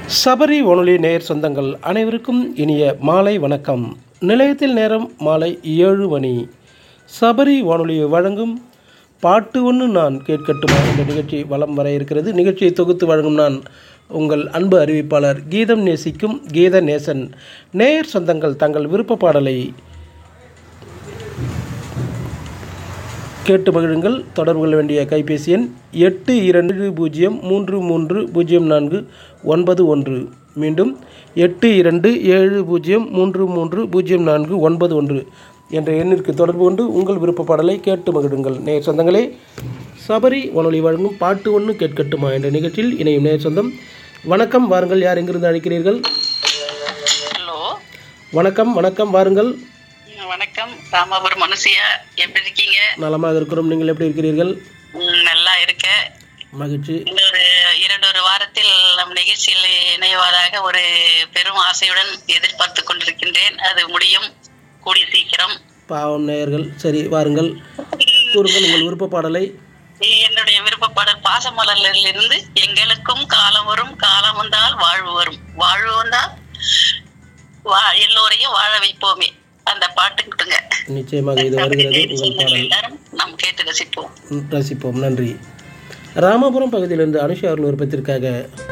சபரி வானொலி நேயர் சொந்தங்கள் அனைவருக்கும் இனிய மாலை வணக்கம் நிலையத்தில் நேரம் மாலை ஏழு மணி சபரி வானொலியை வழங்கும் பாட்டு ஒன்று நான் கேட்கட்டுமா என்ற நிகழ்ச்சி வலம் வர இருக்கிறது நிகழ்ச்சியை தொகுத்து வழங்கும் நான் உங்கள் அன்பு அறிவிப்பாளர் கீதம் நேசிக்கும் கீத நேசன் நேயர் சொந்தங்கள் தங்கள் விருப்ப பாடலை கேட்டு மகிழுங்கள் தொடர்பு கொள்ள வேண்டிய கைபேசி எண் எட்டு இரண்டு பூஜ்ஜியம் மூன்று மூன்று பூஜ்ஜியம் நான்கு ஒன்பது ஒன்று மீண்டும் எட்டு இரண்டு ஏழு பூஜ்ஜியம் மூன்று மூன்று பூஜ்ஜியம் நான்கு ஒன்பது ஒன்று என்ற எண்ணிற்கு தொடர்பு கொண்டு உங்கள் விருப்ப பாடலை கேட்டு மகிழுங்கள் நேர் சொந்தங்களே சபரி வானொலி வழங்கும் பாட்டு ஒன்று கேட்கட்டுமா என்ற நிகழ்ச்சியில் இணையும் நேர் சொந்தம் வணக்கம் வாருங்கள் யார் எங்கிருந்து அழைக்கிறீர்கள் ஹலோ வணக்கம் வணக்கம் வாருங்கள் ம், வணக்கம் ராமாபுரம் மனுஷியா எப்படி இருக்கீங்க நலமாக இருக்கிறோம் நீங்கள் எப்படி இருக்கிறீர்கள் ம், நல்லா இருக்க மகிழ்ச்சி இன்னொரு இரண்டு ஒரு வாரத்தில் நம் நிகழ்ச்சியில் இணைவதாக ஒரு பெரும் ஆசையுடன் எதிர்பார்த்து கொண்டிருக்கின்றேன் அது முடியும் கூடிய சீக்கிரம் பாவம் நேயர்கள் சரி வாருங்கள் கூறுங்கள் உங்கள் விருப்ப பாடலை என்னுடைய விருப்ப பாடல் பாசமலரில் இருந்து எங்களுக்கும் காலம் வரும் காலம் வந்தால் வாழ்வு வரும் வாழ்வு வந்தால் வா எல்லோரையும் வாழ வைப்போமே அந்த பாட்டுக்கிட்டுங்க நிச்சயமாக இது வருகிறது உங்கள் பாடல் எல்லாரும் நாம் கேட்டு ரசிப்போம் ம், ரசிப்போம் நன்றி ராமபுரம் பகுதியிலிருந்து அனுஷா அவர்கள் விருப்பத்திற்காக